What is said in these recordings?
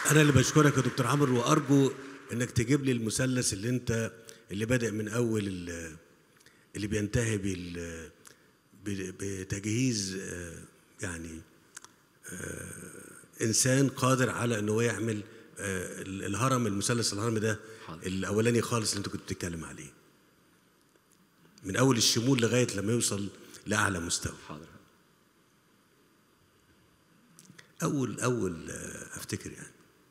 انا اللي بشكرك يا دكتور عمرو وارجو انك تجيب لي المثلث اللي انت اللي بادئ من اول ال- اللي بينتهي بال ب- بتجهيز آه، يعني آه، انسان قادر على انه هو يعمل آه، ال- الهرم المثلث الهرم ده حاضر. الاولاني خالص اللي انت كنت بتتكلم عليه من اول الشمول لغايه لما يوصل لاعلى مستوى حاضر اول اول آه، افتكر يعني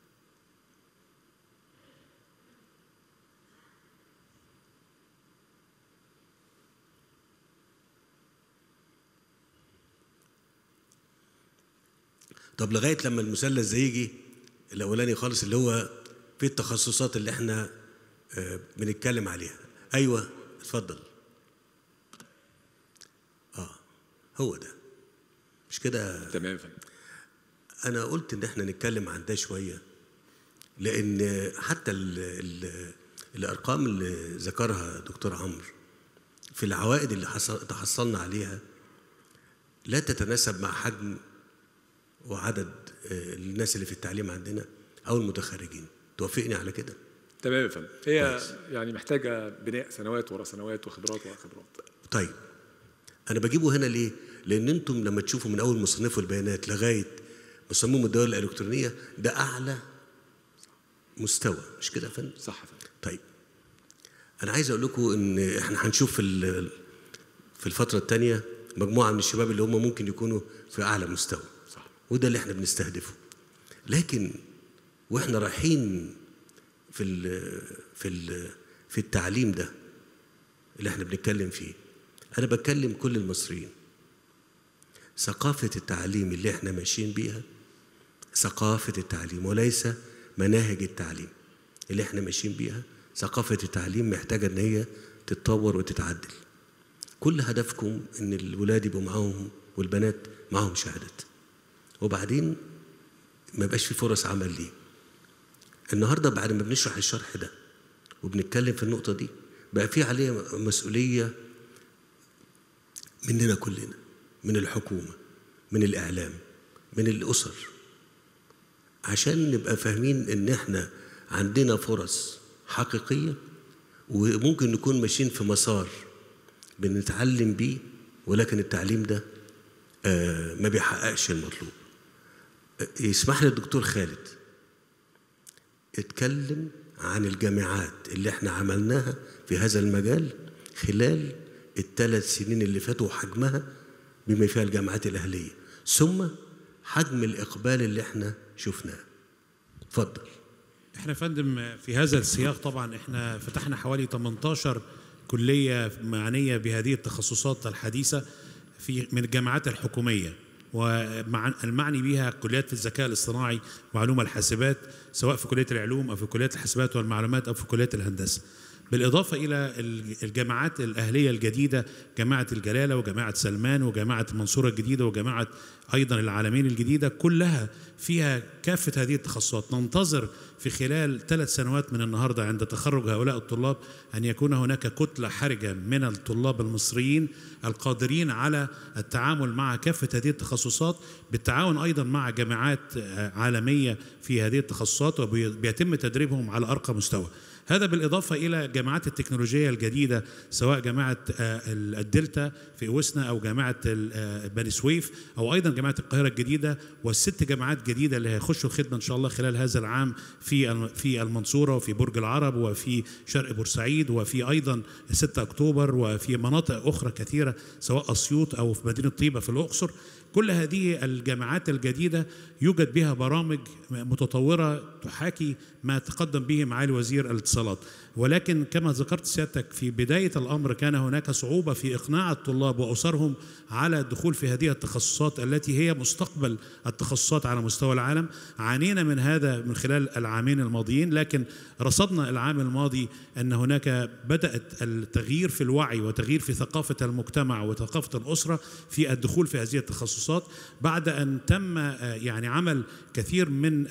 طب لغايه لما المثلث ده يجي الاولاني خالص اللي هو في التخصصات اللي احنا آه، بنتكلم عليها ايوه اتفضل اه هو ده مش كده تمام يا فندم انا قلت ان احنا نتكلم عن ده شويه لان حتى ال ال الارقام اللي ذكرها دكتور عمرو في العوائد اللي حصل تحصلنا عليها لا تتناسب مع حجم وعدد آه، الناس اللي في التعليم عندنا او المتخرجين توافقني على كده تمام يا فندم هي كويس. يعني محتاجه بناء سنوات ورا سنوات وخبرات ورا خبرات طيب انا بجيبه هنا ليه لان انتم لما تشوفوا من اول مصنفوا البيانات لغايه مصمموا الدول الالكترونيه ده اعلى مستوى مش كده يا فندم صح يا فندم طيب انا عايز اقول لكم ان احنا هنشوف في ال- في الفتره الثانيه مجموعه من الشباب اللي هم ممكن يكونوا في اعلى مستوى صح وده اللي احنا بنستهدفه لكن واحنا رايحين في ال في ال في التعليم ده اللي احنا بنتكلم فيه انا بتكلم كل المصريين ثقافه التعليم اللي احنا ماشيين بيها ثقافه التعليم وليس مناهج التعليم اللي احنا ماشيين بيها ثقافه التعليم محتاجه ان هي تتطور وتتعدل كل هدفكم ان الولاد يبقوا معاهم والبنات معاهم شهادات وبعدين ما يبقاش في فرص عمل ليه النهارده بعد ما بنشرح الشرح ده وبنتكلم في النقطه دي بقى في عليه مسؤوليه مننا كلنا من الحكومه من الاعلام من الاسر عشان نبقى فاهمين ان احنا عندنا فرص حقيقيه وممكن نكون ماشيين في مسار بنتعلم بيه ولكن التعليم ده آه، ما بيحققش المطلوب آه، يسمح لي الدكتور خالد اتكلم عن الجامعات اللي احنا عملناها في هذا المجال خلال الثلاث سنين اللي فاتوا وحجمها بما فيها الجامعات الأهلية ثم حجم الإقبال اللي احنا شفناه اتفضل احنا يا فندم في هذا السياق طبعا احنا فتحنا حوالي 18 كليه معنيه بهذه التخصصات الحديثه في من الجامعات الحكوميه والمعني بها كليات في الذكاء الاصطناعي وعلوم الحاسبات سواء في كليه العلوم او في كليات الحاسبات والمعلومات او في كليات الهندسه بالإضافة إلى الجامعات الأهلية الجديدة جامعة الجلالة وجامعة سلمان وجامعة المنصورة الجديدة وجامعة أيضا العالمين الجديدة كلها فيها كافة هذه التخصصات ننتظر في خلال ثلاث سنوات من النهاردة عند تخرج هؤلاء الطلاب أن يكون هناك كتلة حرجة من الطلاب المصريين القادرين على التعامل مع كافة هذه التخصصات بالتعاون أيضا مع جامعات عالمية في هذه التخصصات وبيتم تدريبهم على أرقى مستوى هذا بالإضافة إلى جامعات التكنولوجية الجديدة سواء جامعة الدلتا في أوسنا أو جامعة بني سويف أو أيضا جامعة القاهرة الجديدة والست جامعات جديدة اللي هيخشوا الخدمة إن شاء الله خلال هذا العام في في المنصورة وفي برج العرب وفي شرق بورسعيد وفي أيضا 6 أكتوبر وفي مناطق أخرى كثيرة سواء أسيوط أو في مدينة طيبة في الأقصر كل هذه الجامعات الجديدة يوجد بها برامج متطورة تحاكي ما تقدم به معالي وزير الاتصالات ولكن كما ذكرت سيادتك في بداية الأمر كان هناك صعوبة في إقناع الطلاب وأسرهم على الدخول في هذه التخصصات التي هي مستقبل التخصصات على مستوى العالم عانينا من هذا من خلال العامين الماضيين لكن رصدنا العام الماضي أن هناك بدأت التغيير في الوعي وتغيير في ثقافة المجتمع وثقافة الأسرة في الدخول في هذه التخصصات بعد أن تم يعني عمل كثير من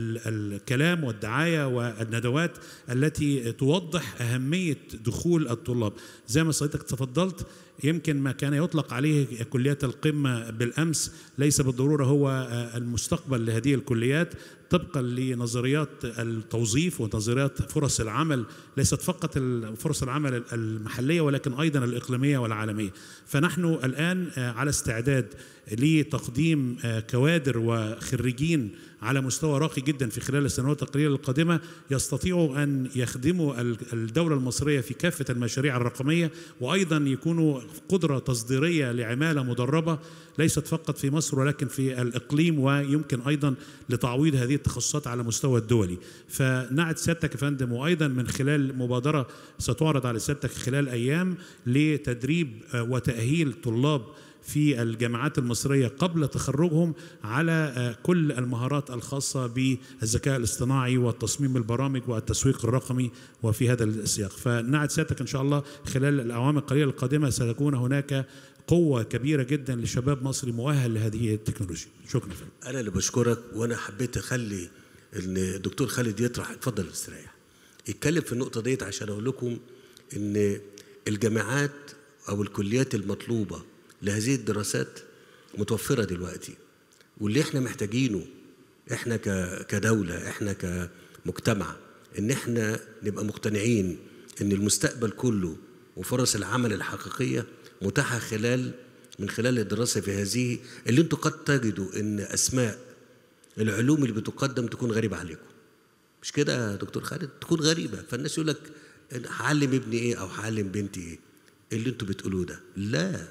الكلام والدعاية والندوات التي توضح أهمية دخول الطلاب زي ما سيادتك تفضلت يمكن ما كان يطلق عليه كليات القمة بالأمس ليس بالضرورة هو آه، المستقبل لهذه الكليات طبقا لنظريات التوظيف ونظريات فرص العمل ليست فقط ال- فرص العمل المحلية ولكن أيضا الإقليمية والعالمية فنحن الآن آه، على استعداد لتقديم آه، كوادر وخريجين على مستوى راقي جدا في خلال السنوات القليلة القادمة يستطيعوا أن يخدموا ال- الدولة المصرية في كافة المشاريع الرقمية وأيضا يكونوا قدرة تصديرية لعمالة مدربة ليست فقط في مصر ولكن في الإقليم ويمكن أيضا لتعويض هذه التخصصات على مستوى الدولي فنعد سيادتك يا فندم وأيضا من خلال مبادرة ستعرض على سيادتك خلال أيام لتدريب آه، وتأهيل طلاب في الجامعات المصرية قبل تخرجهم على آه، كل المهارات الخاصة بالذكاء الاصطناعي والتصميم البرامج والتسويق الرقمي وفي هذا السياق فنعد سيادتك إن شاء الله خلال الأعوام القليلة القادمة ستكون هناك قوة كبيرة جدا لشباب مصري مؤهل لهذه التكنولوجيا شكرا فندم. انا اللي بشكرك وانا حبيت اخلي ان الدكتور خالد يطرح اتفضل استريح يتكلم في النقطه ديت عشان اقول لكم ان الجامعات او الكليات المطلوبه لهذه الدراسات متوفره دلوقتي واللي احنا محتاجينه احنا ك- كدوله احنا كمجتمع ان احنا نبقى مقتنعين ان المستقبل كله وفرص العمل الحقيقيه متاحه خلال من خلال الدراسه في هذه اللي انتم قد تجدوا ان اسماء العلوم اللي بتقدم تكون غريبه عليكم مش كده يا دكتور خالد تكون غريبه فالناس يقول لك هعلم ابني ايه او هعلم بنتي ايه اللي انتوا بتقولوه ده لا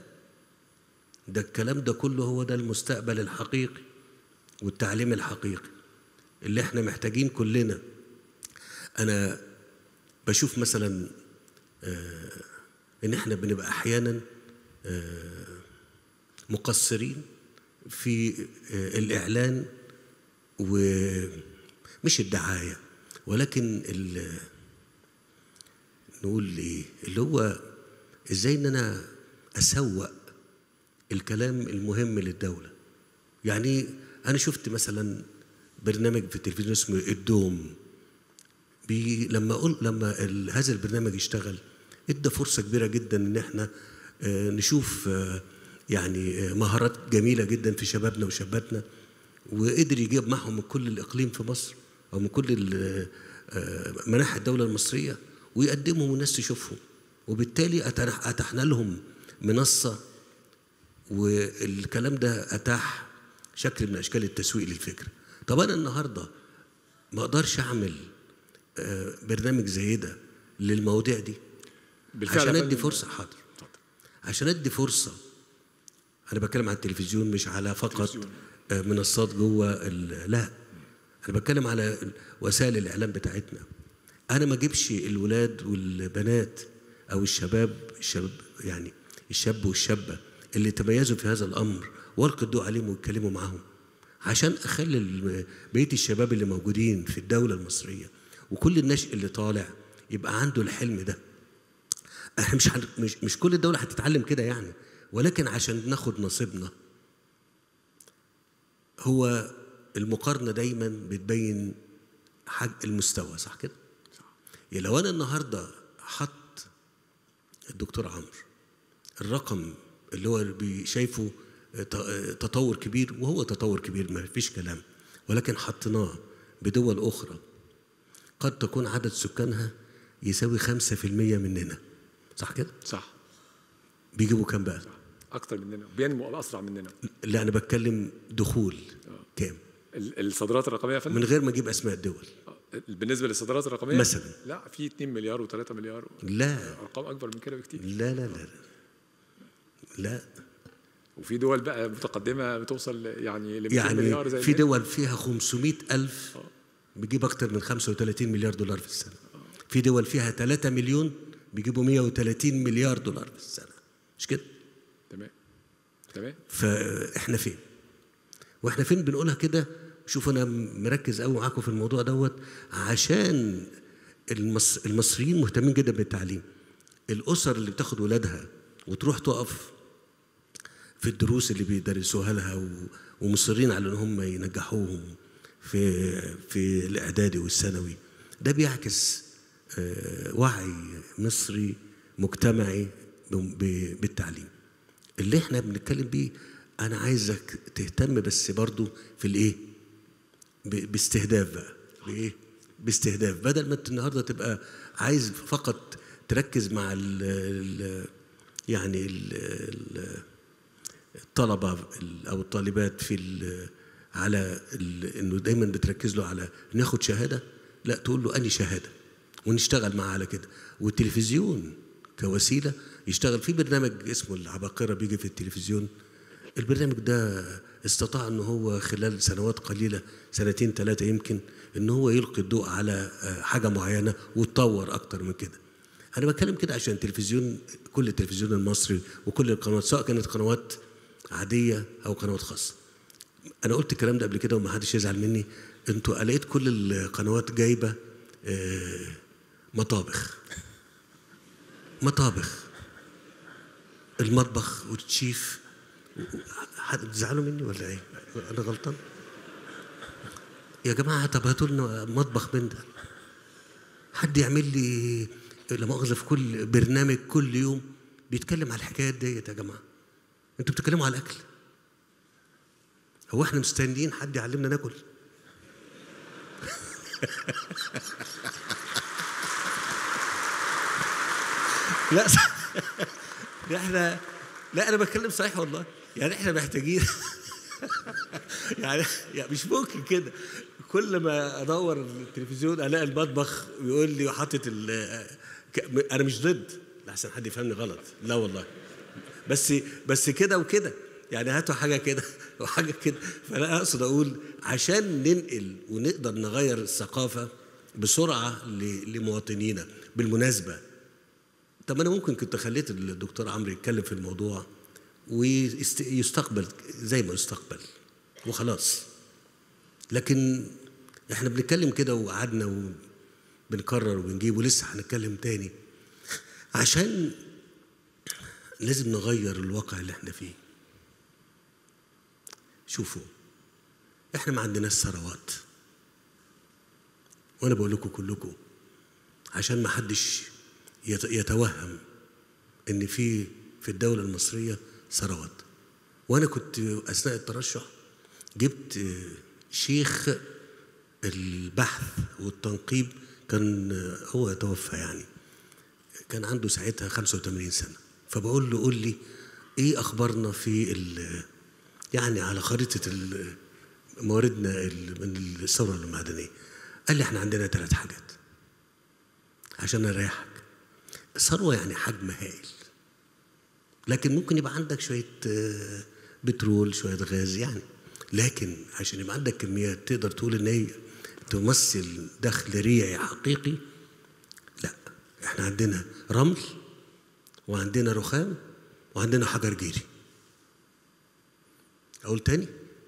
ده الكلام ده كله هو ده المستقبل الحقيقي والتعليم الحقيقي اللي احنا محتاجين كلنا انا بشوف مثلا آه ان احنا بنبقى احيانا آه مقصرين في آه الاعلان ومش الدعايه ولكن ال- نقول ايه اللي هو ازاي ان انا اسوق الكلام المهم للدوله يعني انا شفت مثلا برنامج في التلفزيون اسمه الدوم بي لما قل لما ال- هذا البرنامج يشتغل ادى فرصه كبيره جدا ان احنا آه، نشوف آه، يعني آه، مهارات جميله جدا في شبابنا وشاباتنا وقدر يجيب معهم من كل الاقليم في مصر او من كل ال- آه، مناحي الدوله المصريه ويقدمهم والناس تشوفهم وبالتالي أتح- اتحنا لهم منصه والكلام ده اتاح شكل من اشكال التسويق للفكره طب انا النهارده ما اقدرش اعمل آه، برنامج زي ده للمواضيع دي بالفعل عشان يا ادي فندم. فرصه حاضر عشان ادي فرصه انا بتكلم عن التلفزيون مش على فقط التلفزيون. آه، منصات جوه ال- لا انا بتكلم على وسائل الاعلام بتاعتنا انا ما اجيبش الولاد والبنات او الشباب الشباب يعني الشاب والشابه اللي تميزوا في هذا الامر والقي الضوء عليهم واتكلموا معاهم عشان اخلي ال- بقيه الشباب اللي موجودين في الدوله المصريه وكل النشء اللي طالع يبقى عنده الحلم ده احنا مش هن- مش مش كل الدوله هتتعلم كده يعني ولكن عشان ناخد نصيبنا هو المقارنه دايما بتبين حج المستوى صح كده؟ يعني لو انا النهارده حط الدكتور عمرو الرقم اللي هو بي- شايفه ت- تطور كبير وهو تطور كبير ما فيش كلام ولكن حطيناه بدول اخرى قد تكون عدد سكانها يساوي 5% مننا صح كده؟ صح بيجيبوا كام بقى؟ اكتر مننا بينمو اسرع مننا لا انا بتكلم دخول كام؟ ال- الصادرات الرقميه يا فندم من غير ما اجيب اسماء الدول بالنسبه للصادرات الرقميه مثلاً. لا في 2 مليار و3 مليار لا ارقام اكبر من كده بكتير لا لا لا لا وفي دول بقى متقدمه بتوصل يعني ل 200 يعني مليار زي في كده. دول فيها 500 ألف بيجيب أكتر من 35 مليار دولار في السنة في دول فيها 3 مليون بيجيبوا 130 مليار دولار في السنة مش كده تمام تمام فاحنا فين واحنا فين بنقولها كده شوف انا مركز قوي معاكم في الموضوع دوت عشان المص... المصريين مهتمين جدا بالتعليم الاسر اللي بتاخد ولادها وتروح تقف في الدروس اللي بيدرسوها لها و... ومصرين على ان هم ينجحوهم في في الاعدادي والثانوي ده بيعكس آه، وعي مصري مجتمعي ب- ب- بالتعليم اللي احنا بنتكلم بيه انا عايزك تهتم بس برضو في الايه ب- باستهداف بقى بايه باستهداف بدل ما انت النهارده تبقى عايز فقط تركز مع ال ال يعني ال ال الطلبه ال- او الطالبات في ال على ال انه دايما بتركز له على ناخد شهاده لا تقول له اني شهاده ونشتغل معاه على كده والتلفزيون كوسيله يشتغل في برنامج اسمه العباقره بيجي في التلفزيون البرنامج ده استطاع ان هو خلال سنوات قليله سنتين ثلاثه يمكن ان هو يلقي الضوء على آه، حاجه معينه وتطور اكتر من كده انا بتكلم كده عشان التلفزيون كل التلفزيون المصري وكل القنوات سواء كانت قنوات عاديه او قنوات خاصه انا قلت الكلام ده قبل كده وما حدش يزعل مني انتوا لقيت كل القنوات جايبه آه، مطابخ مطابخ المطبخ والتشيف حد بتزعلوا مني ولا ايه؟ انا غلطان؟ يا جماعه طب هاتوا لنا مطبخ من ده حد يعمل لي لا مؤاخذه في كل برنامج كل يوم بيتكلم على الحكايات ديت يا جماعه انتوا بتتكلموا على الاكل هو احنا مستنيين حد يعلمنا ناكل لا لا احنا لا انا بتكلم صحيح والله يعني احنا محتاجين يعني, يعني مش ممكن كده كل ما ادور التلفزيون الاقي المطبخ يقول لي حاطط ال ك- انا مش ضد لحسن حد يفهمني غلط لا والله بس بس كده وكده يعني هاتوا حاجه كده وحاجه كده فانا اقصد اقول عشان ننقل ونقدر نغير الثقافه بسرعه ل- لمواطنينا بالمناسبه طب انا ممكن كنت خليت الدكتور عمرو يتكلم في الموضوع ويستقبل زي ما يستقبل وخلاص لكن احنا بنتكلم كده وقعدنا وبنكرر وبنجيب ولسه هنتكلم تاني عشان لازم نغير الواقع اللي احنا فيه شوفوا احنا ما عندناش ثروات وانا بقول لكم كلكم عشان ما حدش يت- يتوهم ان في في الدوله المصريه ثروات وانا كنت اثناء الترشح جبت شيخ البحث والتنقيب كان هو توفى يعني كان عنده ساعتها 85 سنه فبقول له قول لي ايه اخبارنا في ال- يعني على خريطه ال- مواردنا ال- من الثوره المعدنيه قال لي احنا عندنا ثلاث حاجات عشان اريحك ثروه يعني حجم هائل لكن ممكن يبقى عندك شويه آه، بترول شويه غاز يعني لكن عشان يبقى عندك كميات تقدر تقول ان هي تمثل دخل ريعي حقيقي لا احنا عندنا رمل وعندنا رخام وعندنا حجر جيري اقول تاني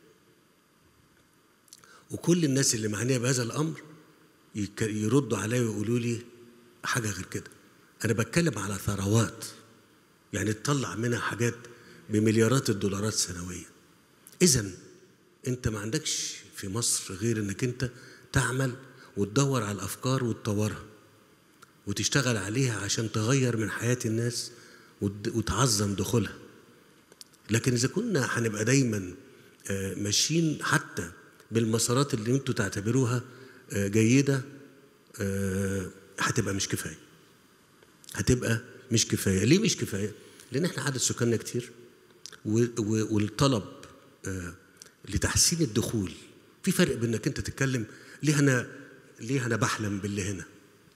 وكل الناس اللي معنيه بهذا الامر يك- يردوا عليا ويقولوا لي حاجه غير كده انا بتكلم على ثروات يعني تطلع منها حاجات بمليارات الدولارات سنويا اذا انت ما عندكش في مصر غير انك انت تعمل وتدور على الافكار وتطورها وتشتغل عليها عشان تغير من حياه الناس وت- وتعظم دخولها لكن اذا كنا هنبقى دايما آه، ماشيين حتى بالمسارات اللي انتوا تعتبروها آه، جيده آه، هتبقى مش كفايه هتبقى مش كفايه ليه مش كفايه لان احنا عدد سكاننا كتير و- و- والطلب آه، لتحسين الدخول في فرق بين انك انت تتكلم ليه انا ليه انا بحلم باللي هنا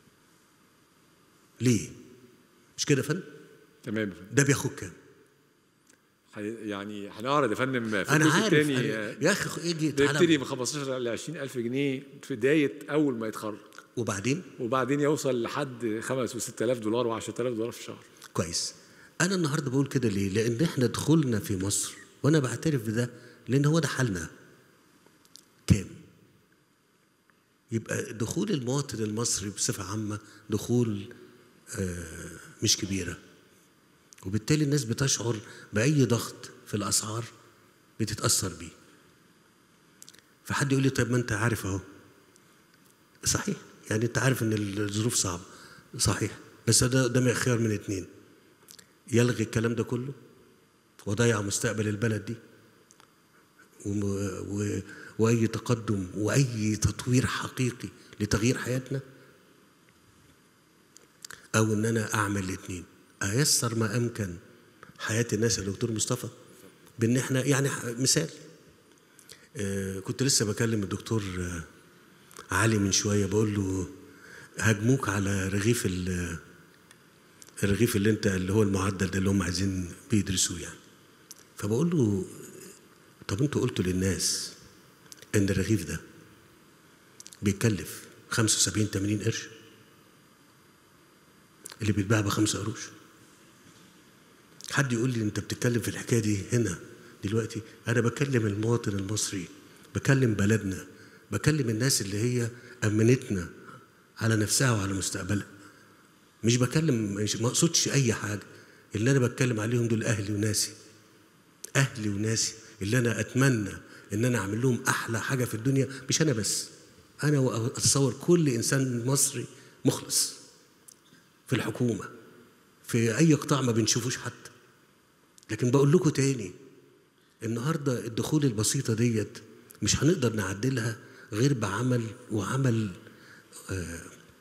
ليه مش كده يا فندم تمام يا فندم. ده بياخد كام حي- يعني هنعرض يا فندم في انا الجزء عارف الثاني أنا- يا اخي اجي بيبتدي تعالى من 15 ل 20000 جنيه في بدايه اول ما يتخرج وبعدين وبعدين يوصل لحد 5 و6000 دولار و10000 دولار في الشهر كويس انا النهارده بقول كده ليه لان احنا دخولنا في مصر وانا بعترف بده لان هو ده حالنا كام يبقى دخول المواطن المصري بصفه عامه دخول آه، مش كبيره وبالتالي الناس بتشعر باي ضغط في الاسعار بتتاثر بيه فحد يقول لي طيب ما انت عارف اهو صحيح يعني انت عارف ان الظروف صعبه صحيح بس ده قدامي خيار من اتنين يلغي الكلام ده كله وضيع مستقبل البلد دي وم- و- واي تقدم واي تطوير حقيقي لتغيير حياتنا او ان انا اعمل الاثنين ايسر ما امكن حياه الناس يا دكتور مصطفى بان احنا يعني ح- مثال آه، كنت لسه بكلم الدكتور آه، علي من شويه بقول له هاجموك على رغيف ال- الرغيف اللي انت اللي هو المعدل ده اللي هم عايزين بيدرسوه يعني فبقول له طب انتوا قلتوا للناس ان الرغيف ده بيتكلف 75 80 قرش اللي بيتباع بخمسة قروش حد يقول لي انت بتتكلم في الحكايه دي هنا دلوقتي انا بكلم المواطن المصري بكلم بلدنا بكلم الناس اللي هي امنتنا على نفسها وعلى مستقبلها مش بكلم مش ما اقصدش اي حاجه اللي انا بتكلم عليهم دول اهلي وناسي اهلي وناسي اللي انا اتمنى ان انا اعمل لهم احلى حاجه في الدنيا مش انا بس انا واتصور كل انسان مصري مخلص في الحكومه في اي قطاع ما بنشوفوش حتى لكن بقول لكم تاني النهارده الدخول البسيطه ديت مش هنقدر نعدلها غير بعمل وعمل آه،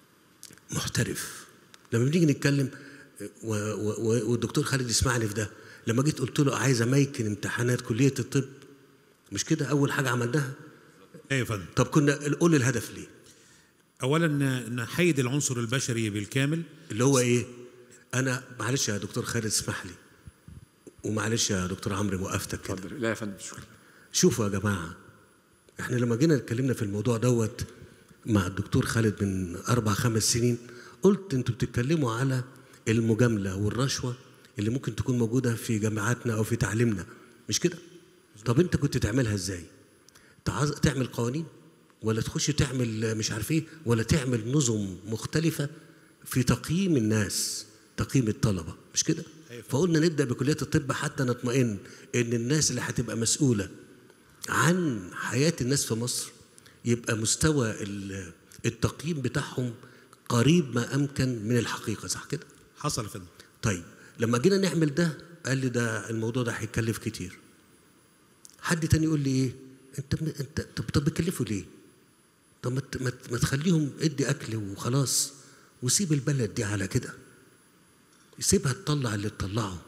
محترف لما بنيجي نتكلم و- و- و- والدكتور خالد يسمعني في ده لما جيت قلت له عايز اميكن امتحانات كليه الطب مش كده اول حاجه عملناها ايوه يا فندم طب كنا قول الهدف ليه اولا ن- نحيد العنصر البشري بالكامل اللي هو ايه انا معلش يا دكتور خالد اسمح لي ومعلش يا دكتور عمرو وقفتك كده اتفضل لا يا فندم شكرا شوفوا يا جماعة احنا لما جينا اتكلمنا في الموضوع دوت مع الدكتور خالد من أربع خمس سنين قلت انتوا بتتكلموا على المجاملة والرشوة اللي ممكن تكون موجودة في جامعاتنا أو في تعليمنا مش كده؟ طب انت كنت تعملها ازاي؟ تعز... تعمل قوانين ولا تخش تعمل مش عارف ايه ولا تعمل نظم مختلفة في تقييم الناس تقييم الطلبة مش كده؟ فقلنا نبدأ بكلية الطب حتى نطمئن ان الناس اللي هتبقى مسؤولة عن حياة الناس في مصر يبقى مستوى ال- التقييم بتاعهم قريب ما أمكن من الحقيقة صح كده؟ حصل يا فندم طيب لما جينا نعمل ده قال لي ده الموضوع ده هيكلف كتير حد تاني يقول لي ايه انت انت طب طب بتكلفوا ليه طب ما ت- ما ت- ما تخليهم ادي اكل وخلاص وسيب البلد دي على كده سيبها تطلع اللي تطلعه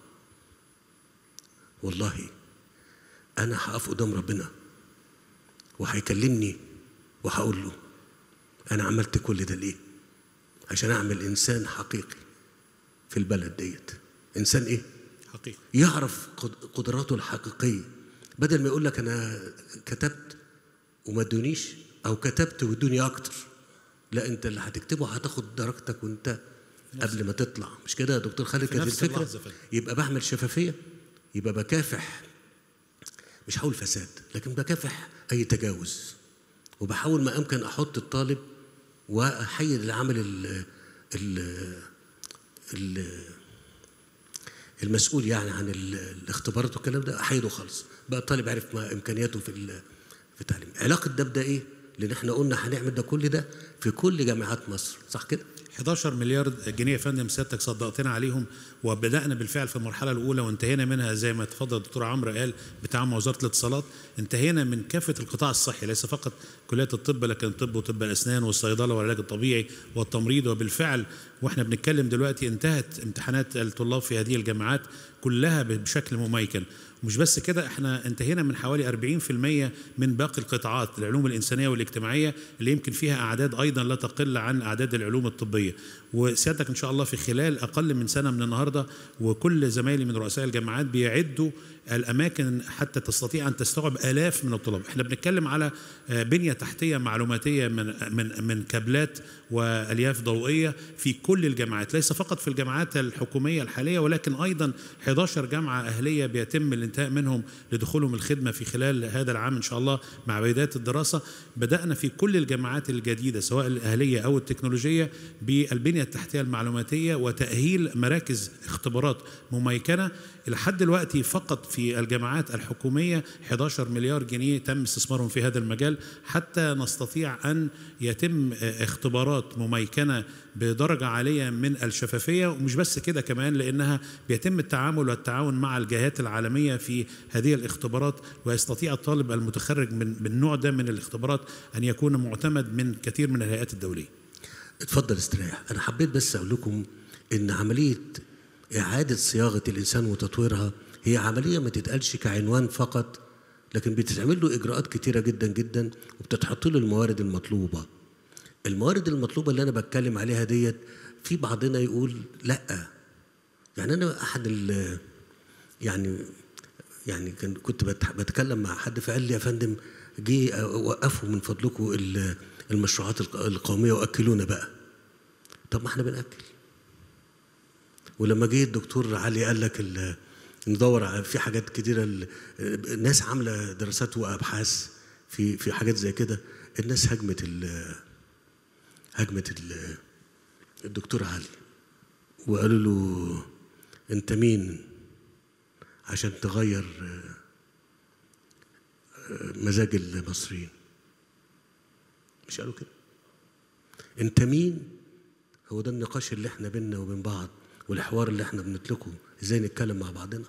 والله انا هقف قدام ربنا وهيكلمني وهقول له انا عملت كل ده ليه عشان اعمل انسان حقيقي في البلد ديت انسان ايه حقيقي يعرف قد- قدراته الحقيقيه بدل ما يقول لك انا كتبت وما ادونيش او كتبت وادوني اكتر لا انت اللي هتكتبه هتاخد درجتك وانت قبل ما تطلع مش كده يا دكتور خالد في كانت نفس الفكره اللحظة فعلا. يبقى بعمل شفافيه يبقى بكافح مش هقول فساد لكن بكافح اي تجاوز وبحاول ما امكن احط الطالب واحيد العمل ال ال ال المسؤول يعني عن ال- الاختبارات والكلام ده احيده خالص بقى الطالب عرف ما امكانياته في ال- في التعليم علاقه ده بده ايه لان احنا قلنا هنعمل ده كل ده في كل جامعات مصر صح كده 11 مليار جنيه يا فندم سيادتك صدقتنا عليهم وبدانا بالفعل في المرحله الاولى وانتهينا منها زي ما تفضل الدكتور عمرو قال بتعاون وزاره الاتصالات انتهينا من كافه القطاع الصحي ليس فقط كليه الطب لكن الطب وطب الاسنان والصيدله والعلاج الطبيعي والتمريض وبالفعل واحنا بنتكلم دلوقتي انتهت امتحانات الطلاب في هذه الجامعات كلها بشكل مميكن مش بس كده احنا انتهينا من حوالي 40% من باقي القطاعات العلوم الانسانيه والاجتماعيه اللي يمكن فيها اعداد ايضا لا تقل عن اعداد العلوم الطبيه وسيادتك ان شاء الله في خلال اقل من سنه من النهارده وكل زمايلي من رؤساء الجامعات بيعدوا الاماكن حتى تستطيع ان تستوعب الاف من الطلاب احنا بنتكلم على آه، بنيه تحتيه معلوماتيه من من من كابلات والياف ضوئيه في كل الجامعات ليس فقط في الجامعات الحكوميه الحاليه ولكن ايضا 11 جامعه اهليه بيتم الانتهاء منهم لدخولهم الخدمه في خلال هذا العام ان شاء الله مع بدايه الدراسه بدانا في كل الجامعات الجديده سواء الاهليه او التكنولوجيه بالبنيه التحتيه المعلوماتيه وتاهيل مراكز اختبارات مميكنه لحد دلوقتي فقط في الجامعات الحكوميه 11 مليار جنيه تم استثمارهم في هذا المجال حتى نستطيع ان يتم اختبارات مميكنه بدرجه عاليه من الشفافيه ومش بس كده كمان لانها بيتم التعامل والتعاون مع الجهات العالميه في هذه الاختبارات ويستطيع الطالب المتخرج من من النوع ده من الاختبارات ان يكون معتمد من كثير من الهيئات الدوليه. اتفضل استريح انا حبيت بس اقول لكم ان عمليه اعاده صياغه الانسان وتطويرها هي عمليه ما تتقالش كعنوان فقط لكن بتتعمل له اجراءات كتيره جدا جدا وبتتحط له الموارد المطلوبه الموارد المطلوبه اللي انا بتكلم عليها ديت في بعضنا يقول لا يعني انا احد ال يعني يعني كان كنت بت- بتكلم مع حد فقال لي يا فندم جه وقفوا من فضلكم ال- المشروعات الق- القوميه واكلونا بقى طب ما احنا بناكل ولما جه الدكتور علي قال لك ال- ندور على في حاجات كتيره ال- الناس عامله دراسات وابحاث في في حاجات زي كده الناس هجمت ال- هجمت ال- الدكتور علي وقالوا له انت مين عشان تغير آه، آه، مزاج المصريين مش قالوا كده انت مين هو ده النقاش اللي احنا بينا وبين بعض والحوار اللي احنا بنطلقه ازاي نتكلم مع بعضنا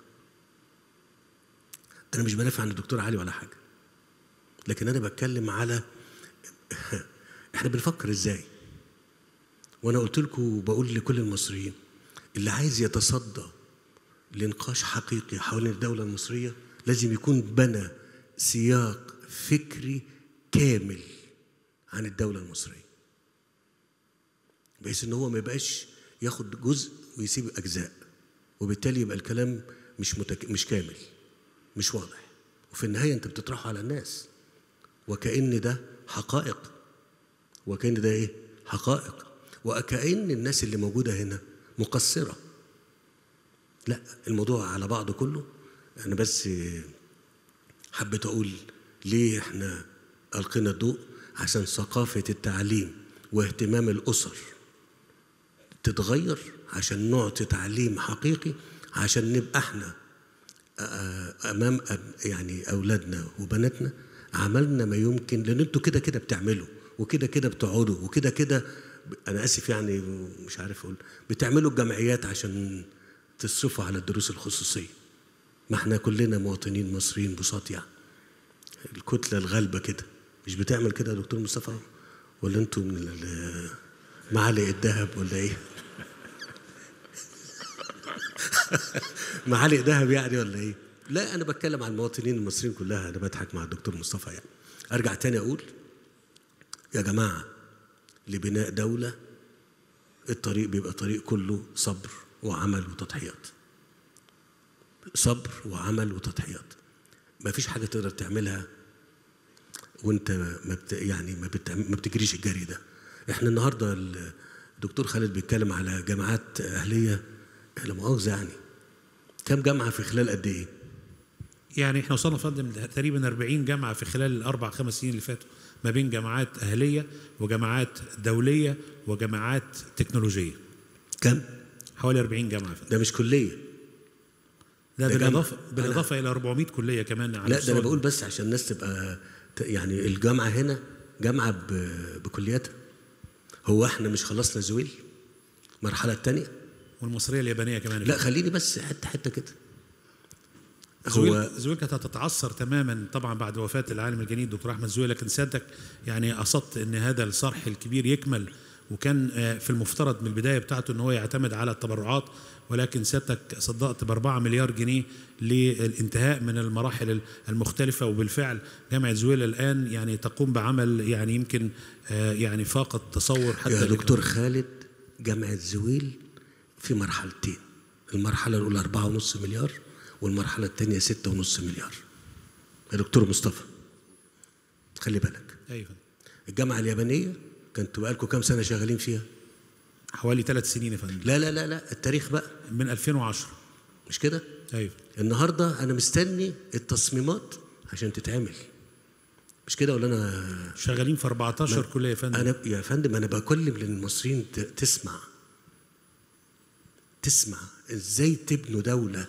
انا مش بدافع عن الدكتور علي ولا حاجه لكن انا بتكلم على احنا بنفكر ازاي وانا قلت لكم وبقول لكل المصريين اللي عايز يتصدى لنقاش حقيقي حوالين الدوله المصريه لازم يكون بنى سياق فكري كامل عن الدوله المصريه بحيث ان هو ما يبقاش ياخد جزء ويسيب اجزاء وبالتالي يبقى الكلام مش متك... مش كامل مش واضح وفي النهايه انت بتطرحه على الناس وكأن ده حقائق وكأن ده ايه حقائق وكأن الناس اللي موجوده هنا مقصره لا الموضوع على بعضه كله انا بس حبيت اقول ليه احنا القينا الضوء عشان ثقافه التعليم واهتمام الاسر تتغير عشان نعطي تعليم حقيقي عشان نبقى احنا امام أب- يعني اولادنا وبناتنا عملنا ما يمكن لان انتوا كده كده بتعملوا وكده كده بتقعدوا وكده كده ب- انا اسف يعني مش عارف اقول بتعملوا الجمعيات عشان تصرفوا على الدروس الخصوصيه ما احنا كلنا مواطنين مصريين بساط يعني الكتله الغالبه كده مش بتعمل كده يا دكتور مصطفى ولا انتوا من ال- معالق الذهب ولا ايه معالق ذهب يعني ولا ايه لا انا بتكلم عن المواطنين المصريين كلها انا بضحك مع الدكتور مصطفى يعني ارجع تاني اقول يا جماعه لبناء دوله الطريق بيبقى طريق كله صبر وعمل وتضحيات صبر وعمل وتضحيات ما فيش حاجه تقدر تعملها وانت ما بت يعني ما, بت ما بتجريش الجري ده احنا النهارده الدكتور خالد بيتكلم على جامعات اهليه لا مؤاخذه يعني كم جامعه في خلال قد ايه؟ يعني احنا وصلنا فندم تقريبا 40 جامعه في خلال الاربع خمس سنين اللي فاتوا ما بين جامعات اهليه وجامعات دوليه وجامعات تكنولوجيه كم؟ حوالي 40 جامعه فندم ده مش كليه ده ده بالاضافه جامعة. بالاضافه الى 400 كليه كمان على لا ده مستوى انا بقول بس عشان الناس تبقى ت- يعني الجامعه هنا جامعه ب- بكلياتها هو احنا مش خلصنا زويل المرحله الثانيه والمصريه اليابانيه كمان لا خليني بس حته حته كده هو زويل زويل كانت هتتعثر تماما طبعا بعد وفاه العالم الجليل الدكتور احمد زويل لكن سيادتك يعني قصدت ان هذا الصرح الكبير يكمل وكان آه، في المفترض من البدايه بتاعته ان هو يعتمد على التبرعات ولكن سيادتك صدقت ب 4 مليار جنيه للانتهاء من المراحل المختلفه وبالفعل جامعه زويل الان يعني تقوم بعمل يعني يمكن آه، يعني فاق التصور حتى يا لل- دكتور خالد جامعه زويل في مرحلتين المرحله الاولى 4.5 مليار والمرحله الثانيه 6.5 مليار يا دكتور مصطفى خلي بالك ايوه الجامعه اليابانيه كنتوا بقالكم كام سنه شغالين فيها حوالي ثلاث سنين يا فندم لا لا لا لا التاريخ بقى من 2010 مش كده ايوه النهارده انا مستني التصميمات عشان تتعمل مش كده ولا انا شغالين في 14 كليه يا فندم انا يا فندم انا بكلم للمصريين ت- تسمع تسمع ازاي تبنوا دوله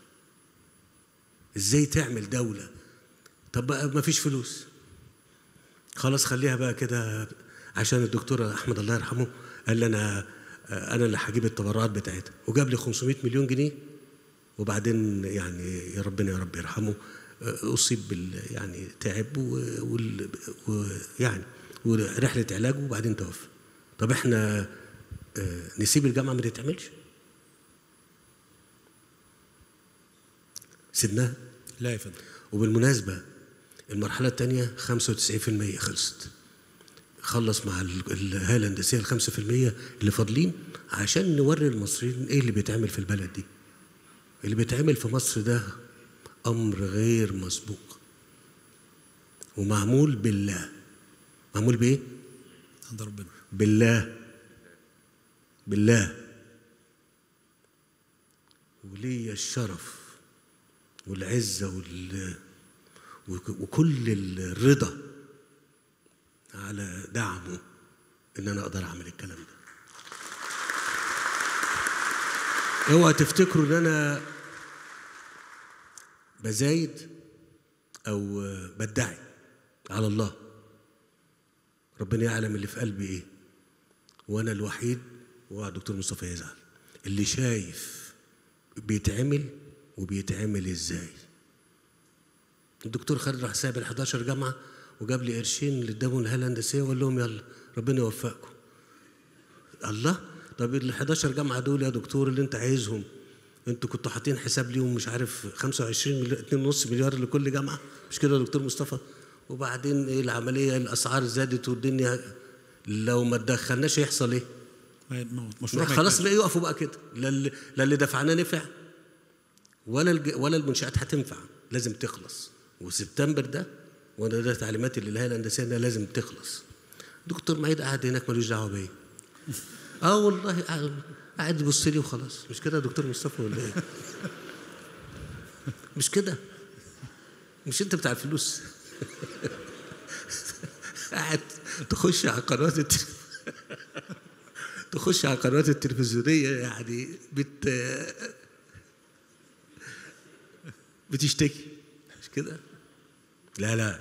ازاي تعمل دوله طب بقى ما فيش فلوس خلاص خليها بقى كده عشان الدكتور احمد الله يرحمه قال لي انا انا اللي هجيب التبرعات بتاعتها وجاب لي 500 مليون جنيه وبعدين يعني يا ربنا يا رب يرحمه اصيب بال يعني تعب و- وال- ويعني ورحله علاج وبعدين توفى طب احنا آه، نسيب الجامعه ما تتعملش سيبناها لا يا فندم وبالمناسبة المرحلة الثانية 95% خلصت خلص مع ال- الهيئة الهندسية ال 5% اللي فاضلين عشان نوري المصريين ايه اللي بيتعمل في البلد دي اللي بيتعمل في مصر ده أمر غير مسبوق ومعمول بالله معمول بإيه؟ عند ربنا بالله بالله ولي الشرف والعزة وال وك- وكل الرضا على دعمه ان انا اقدر اعمل الكلام ده اوعى تفتكروا ان انا بزايد او بدعي على الله ربنا يعلم اللي في قلبي ايه وانا الوحيد وهو الدكتور مصطفى يزعل اللي شايف بيتعمل وبيتعمل ازاي الدكتور خالد راح سايب ال 11 جامعه وجاب لي قرشين اللي اداهم الهيئه الهندسيه وقال لهم يلا ربنا يوفقكم الله طب ال 11 جامعه دول يا دكتور اللي انت عايزهم انتوا كنتوا حاطين حساب ليهم مش عارف 25 مليار 2.5 مليار لكل جامعه مش كده يا دكتور مصطفى وبعدين ايه العمليه الاسعار زادت والدنيا لو ما تدخلناش يحصل ايه؟ ما- ما- مشروع ما خلاص ينفعش. بقى يقفوا بقى كده لا اللي, لا اللي دفعناه نفع ولا الج... ولا المنشات هتنفع لازم تخلص وسبتمبر ده وانا ده تعليماتي للهيئه الهندسيه انها لازم تخلص دكتور معيد قاعد هناك ملوش دعوه بيا اه والله قاعد- قاعد يبص لي وخلاص مش كده يا دكتور مصطفى ولا ايه؟ مش كده مش انت بتاع الفلوس قاعد تخش على قنوات الت... تخش على القنوات التلفزيونيه يعني بت بتشتكي مش كده؟ لا لا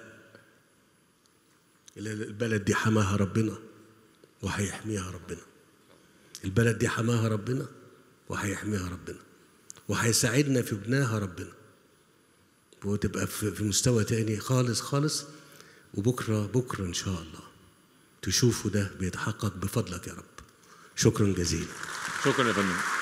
لا- لا، البلد دي حماها ربنا وهيحميها ربنا البلد دي حماها ربنا وهيحميها ربنا وهيساعدنا في بناها ربنا وتبقى في في مستوى تاني خالص خالص وبكره بكره ان شاء الله تشوفوا ده بيتحقق بفضلك يا رب شكرا جزيلا شكرا يا فندم